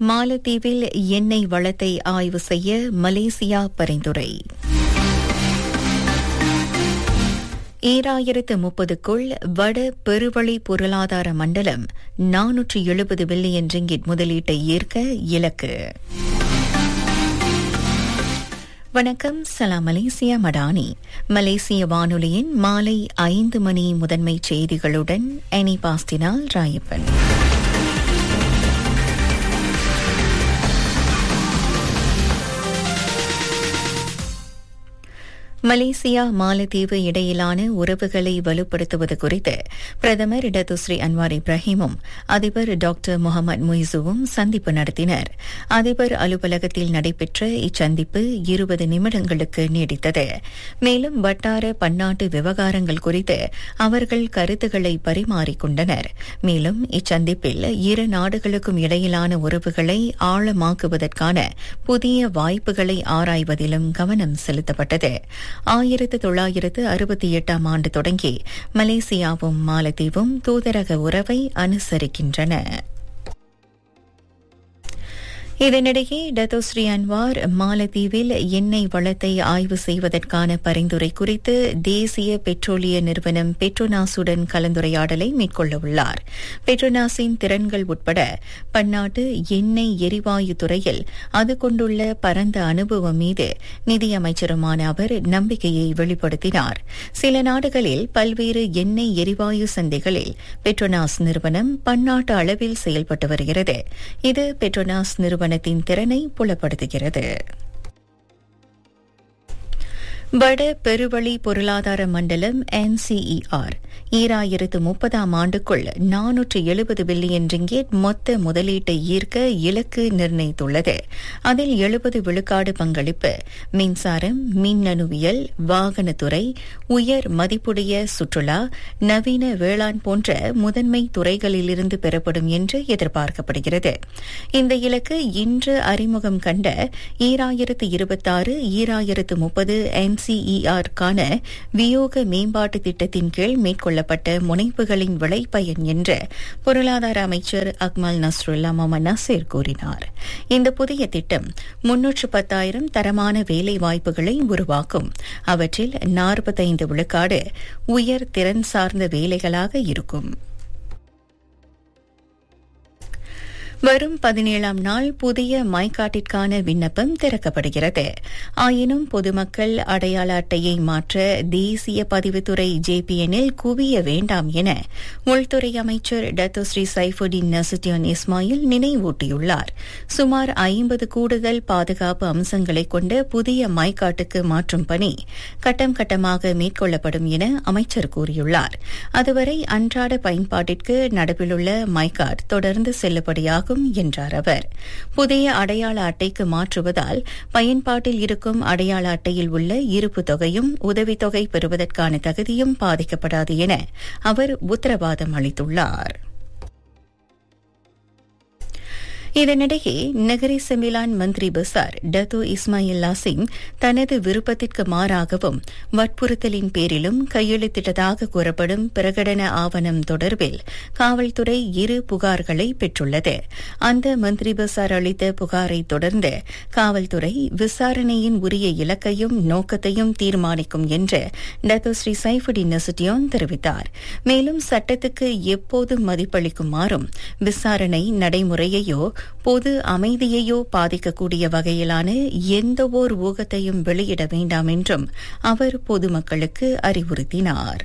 மாலத்தீவில் எண்ணெய் வளத்தை ஆய்வு செய்ய மலேசியா பரிந்துரை ஈராயிரத்து முப்பதுக்குள் வட பெருவழி பொருளாதார மண்டலம் நானூற்று எழுபது பில்லியன் ரிங்கிட் முதலீட்டை ஈர்க்க இலக்கு வணக்கம் சலாம் மலேசியா மடானி மலேசிய வானொலியின் மாலை ஐந்து மணி முதன்மை செய்திகளுடன் எனி பாஸ்தினால் ராயப்பன் மலேசியா மாலத்தீவு இடையிலான உறவுகளை வலுப்படுத்துவது குறித்து பிரதமர் இடதுஸ்ரீ அன்வார் இப்ராஹிமும் அதிபர் டாக்டர் முகமது முய்சுவும் சந்திப்பு நடத்தினர் அதிபர் அலுவலகத்தில் நடைபெற்ற இச்சந்திப்பு இருபது நிமிடங்களுக்கு நீடித்தது மேலும் வட்டார பன்னாட்டு விவகாரங்கள் குறித்து அவர்கள் கருத்துக்களை பரிமாறிக்கொண்டனர் மேலும் இச்சந்திப்பில் இரு நாடுகளுக்கும் இடையிலான உறவுகளை ஆழமாக்குவதற்கான புதிய வாய்ப்புகளை ஆராய்வதிலும் கவனம் செலுத்தப்பட்டது ஆயிரத்து தொள்ளாயிரத்து அறுபத்தி எட்டாம் ஆண்டு தொடங்கி மலேசியாவும் மாலத்தீவும் தூதரக உறவை அனுசரிக்கின்றன இதனிடையே டத்தோஸ்ரீ அன்வார் மாலத்தீவில் எண்ணெய் வளத்தை ஆய்வு செய்வதற்கான பரிந்துரை குறித்து தேசிய பெட்ரோலிய நிறுவனம் பெட்ரோனாஸுடன் கலந்துரையாடலை மேற்கொள்ள உள்ளார் பெட்ரோனாஸின் திறன்கள் உட்பட பன்னாட்டு எண்ணெய் எரிவாயு துறையில் அது கொண்டுள்ள பரந்த அனுபவம் மீது நிதியமைச்சருமான அவர் நம்பிக்கையை வெளிப்படுத்தினார் சில நாடுகளில் பல்வேறு எண்ணெய் எரிவாயு சந்தைகளில் பெட்ரோனாஸ் நிறுவனம் பன்னாட்டு அளவில் செயல்பட்டு வருகிறது இது பெட்ரோனாஸ் நிறுவன நிறுவனத்தின் திறனை புலப்படுத்துகிறது வட பெருவழி பொருளாதார மண்டலம் என்சிஇஆர் ஈராயிரத்து முப்பதாம் ஆண்டுக்குள் நானூற்று எழுபது பில்லியன் ரிங்கேட் மொத்த முதலீட்டை ஈர்க்க இலக்கு நிர்ணயித்துள்ளது அதில் எழுபது விழுக்காடு பங்களிப்பு மின்சாரம் மின்னணுவியல் வாகனத்துறை உயர் மதிப்புடைய சுற்றுலா நவீன வேளாண் போன்ற முதன்மை துறைகளிலிருந்து பெறப்படும் என்று எதிர்பார்க்கப்படுகிறது இந்த இலக்கு இன்று அறிமுகம் கண்ட ஈராயிரத்து இருபத்தாறு ஈராயிரத்து முப்பது என்சிஇஆருக்கான வியோக மேம்பாட்டு திட்டத்தின் கீழ் மேற்கொள்ளப்பட்ட முனைப்புகளின் விளைபயன் என்று பொருளாதார அமைச்சர் அக்மல் நஸ்ருல்லா மொமன் நசீர் கூறினார் இந்த புதிய திட்டம் முன்னூற்று பத்தாயிரம் தரமான வேலை வாய்ப்புகளை உருவாக்கும் அவற்றில் நாற்பத்தைந்து விழுக்காடு உயர் திறன் சார்ந்த வேலைகளாக இருக்கும் வரும் பதினேழாம் நாள் புதிய மைகாட்டிற்கான விண்ணப்பம் திறக்கப்படுகிறது ஆயினும் பொதுமக்கள் அடையாள அட்டையை மாற்ற தேசிய பதிவுத்துறை ஜேபிஎனில் குவிய வேண்டாம் என உள்துறை அமைச்சர் டத்தோஸ்ரீ சைஃபுடின் நசுட்டியான் இஸ்மாயில் நினைவூட்டியுள்ளார் சுமார் ஐம்பது கூடுதல் பாதுகாப்பு அம்சங்களை கொண்ட புதிய மைகாட்டுக்கு மாற்றும் பணி கட்டம் கட்டமாக மேற்கொள்ளப்படும் என அமைச்சர் கூறியுள்ளார் அதுவரை அன்றாட பயன்பாட்டிற்கு நடப்பிலுள்ள மைகாட் தொடர்ந்து செல்லுபடியாகும் ஆகும் என்றார் அவர் புதிய அடையாள அட்டைக்கு மாற்றுவதால் பயன்பாட்டில் இருக்கும் அடையாள அட்டையில் உள்ள இருப்பு தொகையும் உதவித்தொகை பெறுவதற்கான தகுதியும் பாதிக்கப்படாது என அவர் உத்தரவாதம் அளித்துள்ளார் இதனிடையே நகரி செமிலான் மந்திரி பசார் டத்தோ இஸ்மாயில்லா சிங் தனது விருப்பத்திற்கு மாறாகவும் வற்புறுத்தலின் பேரிலும் கையெழுத்திட்டதாக கூறப்படும் பிரகடன ஆவணம் தொடர்பில் காவல்துறை இரு புகார்களை பெற்றுள்ளது அந்த மந்திரி பசார் அளித்த புகாரை தொடர்ந்து காவல்துறை விசாரணையின் உரிய இலக்கையும் நோக்கத்தையும் தீர்மானிக்கும் என்று டத்தோ ஸ்ரீ சைஃபுடின் நசுட்டியோன் தெரிவித்தார் மேலும் சட்டத்துக்கு எப்போதும் மதிப்பளிக்குமாறும் விசாரணை நடைமுறையையோ பொது அமைதியையோ பாதிக்கக்கூடிய வகையிலான எந்தவோர் ஊகத்தையும் வெளியிட வேண்டாம் என்றும் அவர் பொதுமக்களுக்கு அறிவுறுத்தினார்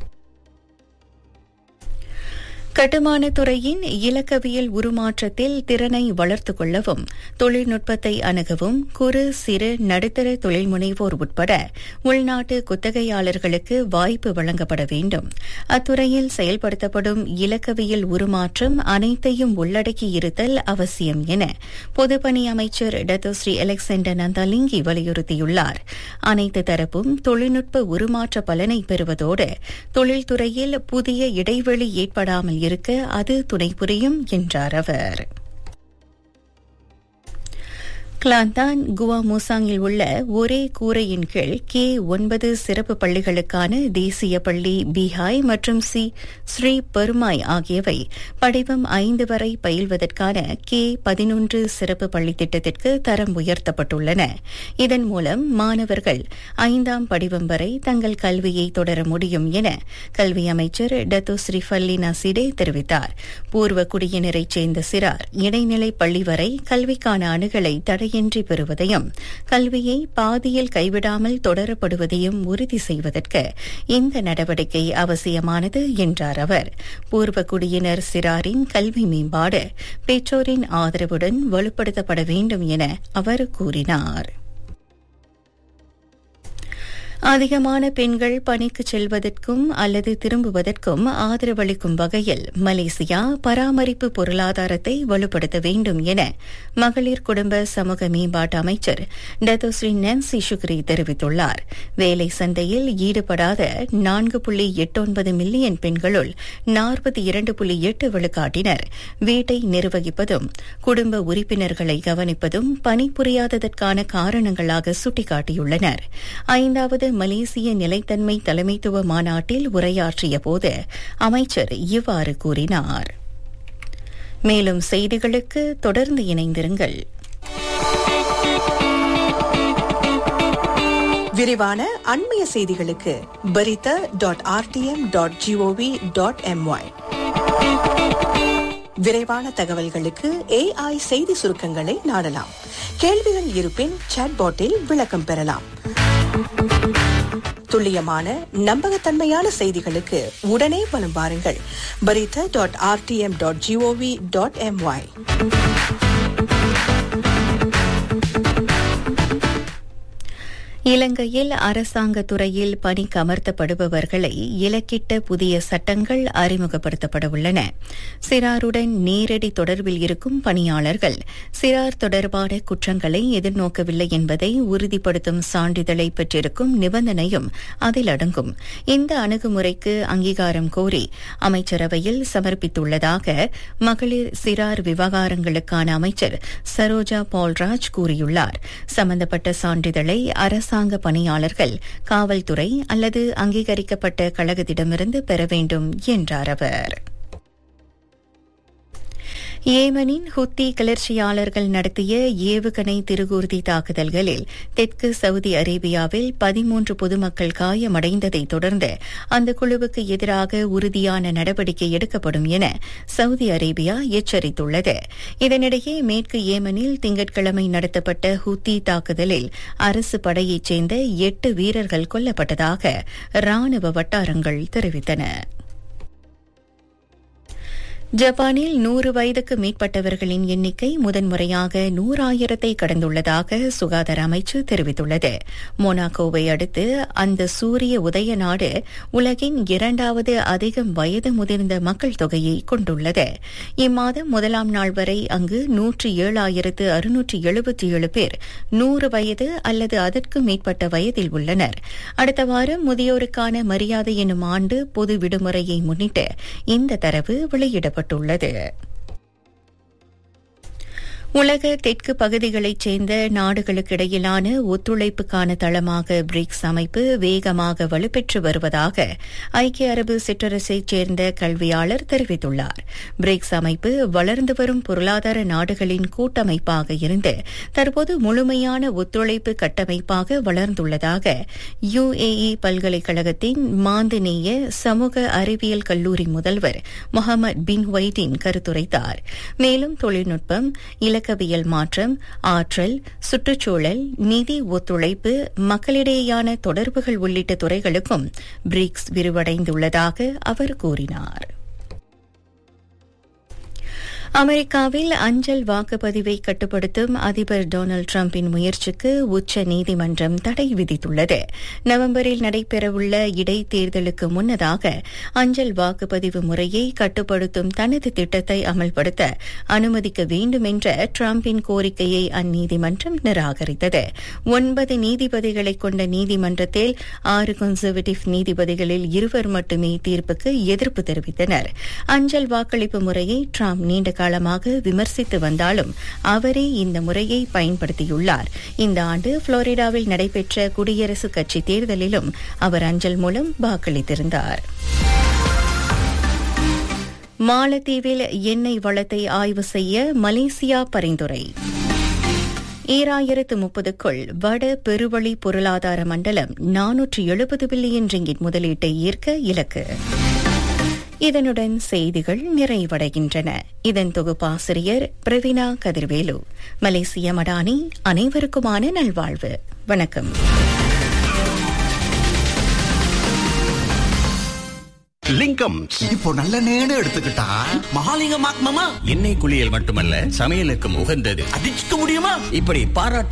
கட்டுமானத் துறையின் இலக்கவியல் உருமாற்றத்தில் திறனை வளர்த்துக் கொள்ளவும் தொழில்நுட்பத்தை அணுகவும் குறு சிறு நடுத்தர தொழில் முனைவோர் உட்பட உள்நாட்டு குத்தகையாளர்களுக்கு வாய்ப்பு வழங்கப்பட வேண்டும் அத்துறையில் செயல்படுத்தப்படும் இலக்கவியல் உருமாற்றம் அனைத்தையும் உள்ளடக்கி இருத்தல் அவசியம் என பொதுப்பணி அமைச்சர் டத்தோஸ்ரீ அலெக்சாண்டர் நந்தாலிங்கி வலியுறுத்தியுள்ளார் அனைத்து தரப்பும் தொழில்நுட்ப உருமாற்ற பலனை பெறுவதோடு தொழில்துறையில் புதிய இடைவெளி ஏற்படாமல் இருக்க அது துணை புரியும் என்றார் அவர் கிளாந்தான் குவா மூசாங்கில் உள்ள ஒரே கூரையின் கீழ் கே ஒன்பது சிறப்பு பள்ளிகளுக்கான தேசிய பள்ளி பீஹாய் மற்றும் சி ஸ்ரீ பெருமாய் ஆகியவை படிவம் ஐந்து வரை பயில்வதற்கான கே பதினொன்று சிறப்பு பள்ளி திட்டத்திற்கு தரம் உயர்த்தப்பட்டுள்ளன இதன் மூலம் மாணவர்கள் ஐந்தாம் படிவம் வரை தங்கள் கல்வியை தொடர முடியும் என கல்வி அமைச்சர் டத்து ஸ்ரீ ஃபல்லி நசிடே தெரிவித்தார் பூர்வ குடியினரைச் சேர்ந்த சிறார் இடைநிலை பள்ளி வரை கல்விக்கான அணுகலை தடையின்றி பெறுவதையும் கல்வியை பாதியில் கைவிடாமல் தொடரப்படுவதையும் உறுதி செய்வதற்கு இந்த நடவடிக்கை அவசியமானது என்றார் அவர் பூர்வ குடியினர் சிறாரின் கல்வி மேம்பாடு பெற்றோரின் ஆதரவுடன் வலுப்படுத்தப்பட வேண்டும் என அவர் கூறினார் அதிகமான பெண்கள் பணிக்கு செல்வதற்கும் அல்லது திரும்புவதற்கும் ஆதரவளிக்கும் வகையில் மலேசியா பராமரிப்பு பொருளாதாரத்தை வலுப்படுத்த வேண்டும் என மகளிர் குடும்ப சமூக மேம்பாட்டு அமைச்சர் டத்தோஸ்ரீ நான்சி சுக்ரி தெரிவித்துள்ளார் வேலை சந்தையில் ஈடுபடாத நான்கு புள்ளி எட்டு ஒன்பது மில்லியன் பெண்களுள் நாற்பத்தி இரண்டு புள்ளி எட்டு விழுக்காட்டினர் வீட்டை நிர்வகிப்பதும் குடும்ப உறுப்பினர்களை கவனிப்பதும் பணிபுரியாததற்கான காரணங்களாக சுட்டிக்காட்டியுள்ளனர் ஐந்தாவது மலேசிய நிலைத்தன்மை தலைமைத்துவ மாநாட்டில் உரையாற்றிய போது அமைச்சர் இவ்வாறு கூறினார் மேலும் செய்திகளுக்கு தொடர்ந்து இணைந்திருங்கள் விரிவான அண்மைய செய்திகளுக்கு Berita dot RTM dot G O V dot M Y விரைவான தகவல்களுக்கு ஏஐ செய்தி சுருக்கங்களை நாடலாம் கேள்விகள் இருப்பின் சாட்பாட்டில் விளக்கம் பெறலாம் துல்லியமான நம்பகத்தன்மையான செய்திகளுக்கு உடனே வலம் வாருங்கள் Berita dot RTM dot G O V dot M Y இலங்கையில் அரசாங்க துறையில் பணிக்கு அமர்த்தப்படுபவர்களை இலக்கிட்ட புதிய சட்டங்கள் அறிமுகப்படுத்தப்பட உள்ளன சிறாருடன் நேரடி தொடர்பில் இருக்கும் பணியாளர்கள் சிறார் தொடர்பான குற்றங்களை எதிர்நோக்கவில்லை என்பதை உறுதிப்படுத்தும் சான்றிதழை பெற்றிருக்கும் நிபந்தனையும் அதில் அடங்கும் இந்த அணுகுமுறைக்கு அங்கீகாரம் கோரி அமைச்சரவையில் சமர்ப்பித்துள்ளதாக மகளிர் சிறார் விவகாரங்களுக்கான அமைச்சர் சரோஜா பால்ராஜ் கூறியுள்ளார் சம்பந்தப்பட்ட சான்றிதழை அரசு அரசாங்க பணியாளர்கள் காவல்துறை அல்லது அங்கீகரிக்கப்பட்ட கழகத்திடமிருந்து பெற வேண்டும் என்றார் அவர் ஏமனின் ஹுத்தி கிளர்ச்சியாளர்கள் நடத்திய ஏவுகணை திருகூர்தி தாக்குதல்களில் தெற்கு சவுதி அரேபியாவில் பதிமூன்று பொதுமக்கள் காயமடைந்ததை தொடர்ந்து அந்த குழுவுக்கு எதிராக உறுதியான நடவடிக்கை எடுக்கப்படும் என சவுதி அரேபியா எச்சரித்துள்ளது இதனிடையே மேற்கு ஏமனில் திங்கட்கிழமை நடத்தப்பட்ட ஹுத்தி தாக்குதலில் அரசு படையைச் சேர்ந்த எட்டு வீரர்கள் கொல்லப்பட்டதாக ராணுவ வட்டாரங்கள் தெரிவித்தன ஜப்பானில் நூறு வயதுக்கு மேற்பட்டவர்களின் எண்ணிக்கை முதன்முறையாக நூறாயிரத்தை கடந்துள்ளதாக சுகாதார அமைச்சு தெரிவித்துள்ளது மொனாக்கோவை அடுத்து அந்த சூரிய உதய நாடு உலகின் இரண்டாவது அதிகம் வயது முதிர்ந்த மக்கள் தொகையை கொண்டுள்ளது இம்மாதம் முதலாம் நாள் வரை அங்கு நூற்றி ஏழாயிரத்து அறுநூற்றி எழுபத்தி ஏழு பேர் நூறு வயது அல்லது அதற்கு மேற்பட்ட வயதில் உள்ளனர் அடுத்த வாரம் முதியோருக்கான மரியாதை எனும் ஆண்டு பொது விடுமுறையை முன்னிட்டு இந்த தரவு வெளியிடப்பட்டது செய்யப்பட்டுள்ளது உலக தெற்கு பகுதிகளைச் சேர்ந்த நாடுகளுக்கிடையிலான ஒத்துழைப்புக்கான தளமாக பிரிக்ஸ் அமைப்பு வேகமாக வலுப்பெற்று வருவதாக ஐக்கிய அரபு சிற்றரசைச் சேர்ந்த கல்வியாளர் தெரிவித்துள்ளார் பிரிக்ஸ் அமைப்பு வளர்ந்து வரும் பொருளாதார நாடுகளின் கூட்டமைப்பாக இருந்து தற்போது முழுமையான ஒத்துழைப்பு கட்டமைப்பாக வளர்ந்துள்ளதாக யுஏஇ பல்கலைக்கழகத்தின் மாந்தநேய சமூக அறிவியல் கல்லூரி முதல்வர் முகமது பின் ஒய்டின் கருத்துரைத்தார் மேலும் தொழில்நுட்பம் இலக்க இலக்கவியல் மாற்றம் ஆற்றல் சுற்றுச்சூழல் நிதி ஒத்துழைப்பு மக்களிடையேயான தொடர்புகள் உள்ளிட்ட துறைகளுக்கும் பிரிக்ஸ் விரிவடைந்துள்ளதாக அவர் கூறினார் அமெரிக்காவில் அஞ்சல் வாக்குப்பதிவை கட்டுப்படுத்தும் அதிபர் டொனால்டு டிரம்பின் முயற்சிக்கு உச்ச நீதிமன்றம் தடை விதித்துள்ளது நவம்பரில் நடைபெறவுள்ள இடைத்தேர்தலுக்கு முன்னதாக அஞ்சல் வாக்குப்பதிவு முறையை கட்டுப்படுத்தும் தனது திட்டத்தை அமல்படுத்த அனுமதிக்க வேண்டும் என்ற டிரம்பின் கோரிக்கையை அந்நீதிமன்றம் நிராகரித்தது ஒன்பது நீதிபதிகளை கொண்ட நீதிமன்றத்தில் ஆறு கன்சர்வேட்டிவ் நீதிபதிகளில் இருவர் மட்டுமே தீர்ப்புக்கு எதிர்ப்பு தெரிவித்தனர் அஞ்சல் வாக்களிப்பு முறையை டிரம்ப் நீண்ட காலமாக விமர்சித்து வந்தாலும் அவரே இந்த முறையை பயன்படுத்தியுள்ளார் இந்த ஆண்டு புளோரிடாவில் நடைபெற்ற குடியரசுக் கட்சி தேர்தலிலும் அவர் அஞ்சல் மூலம் வாக்களித்திருந்தார் மாலத்தீவில் எண்ணெய் வளத்தை ஆய்வு செய்ய மலேசியா பரிந்துரை ஈராயிரத்து முப்பதுக்குள் வட பெருவழி பொருளாதார மண்டலம் நானூற்று எழுபது பில்லியன் ரிங்கிட் முதலீட்டை ஈர்க்க இலக்கு இதனுடன் செய்திகள் நிறைவடைகின்றன இதன் தொகுப்பாசிரியர் பிரவீனா கதிர்வேலு மலேசிய மடானி அனைவருக்குமான நல்வாழ்வு வணக்கம் லிங்கம் இப்போ நல்ல நேரம் எடுத்துக்கிட்டா மகாலிங்கம் மாமா எண்ணெய் குளியல் மட்டுமல்ல சமையலுக்கும் உகந்தது அடிச்சுக்க முடியுமா இப்படி பாராட்டு